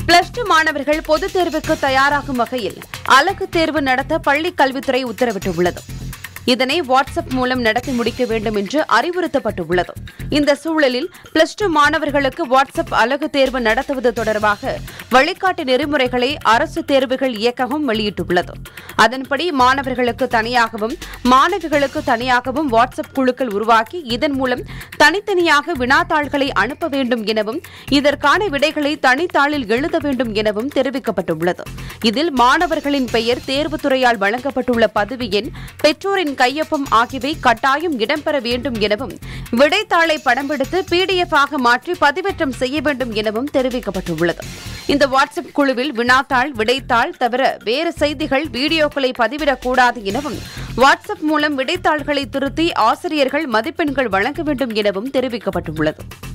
plus two மாணவர்கள் பொதுத் தேர்வுக்கு தயாராகும் வகையில் அலகு தேர்வு நடத்த பள்ளிக் கல்வித்துறை உத்தரவிட்டுள்ளது இதனை வாட்ஸ்அப் மூலம் நடத்தி முடிக்க வேண்டும் என்று அறிவுறுத்தப்பட்டுள்ளது இந்த சூழலில் பிளஸ் டூ மாணவர்களுக்கு வாட்ஸ்அப் அலகு தேர்வு நடத்துவது தொடர்பாக வழிகாட்டு நெறிமுறைகளை அரசு தேர்வுகள் இயக்ககம் வெளியிட்டுள்ளது அதன்படி மாணவர்களுக்கு தனியாகவும் மாணவிகளுக்கு தனியாகவும் வாட்ஸ்அப் குழுக்கள் உருவாக்கி இதன் மூலம் தனித்தனியாக வினாத்தாள்களை அனுப்ப வேண்டும் எனவும் இதற்கான விடைகளை தனித்தாளில் எழுத வேண்டும் எனவும் தெரிவிக்கப்பட்டுள்ளது இதில் மாணவர்களின் பெயர் தேர்வுத்துறையால் வழங்கப்பட்டுள்ள பதவி எண் பெற்றோரின் கையொப்பம் ஆகியவை கட்டாயம் இடம்பெற வேண்டும் எனவும் விடைத்தாளை படம்பிடித்து பிடிஎஃப் ஆக மாற்றி பதிவேற்றம் செய்ய வேண்டும் எனவும் தெரிவிக்கப்பட்டுள்ளது இந்த வாட்ஸ்அப் குழுவில் வினாத்தாள் விடைத்தாள் தவிர வேறு செய்திகள் வீடியோக்களை பதிவிடக்கூடாது எனவும் வாட்ஸ்அப் மூலம் விடைத்தாள்களை திருத்தி ஆசிரியர்கள் மதிப்பெண்கள் வழங்க வேண்டும் எனவும் தெரிவிக்கப்பட்டுள்ளது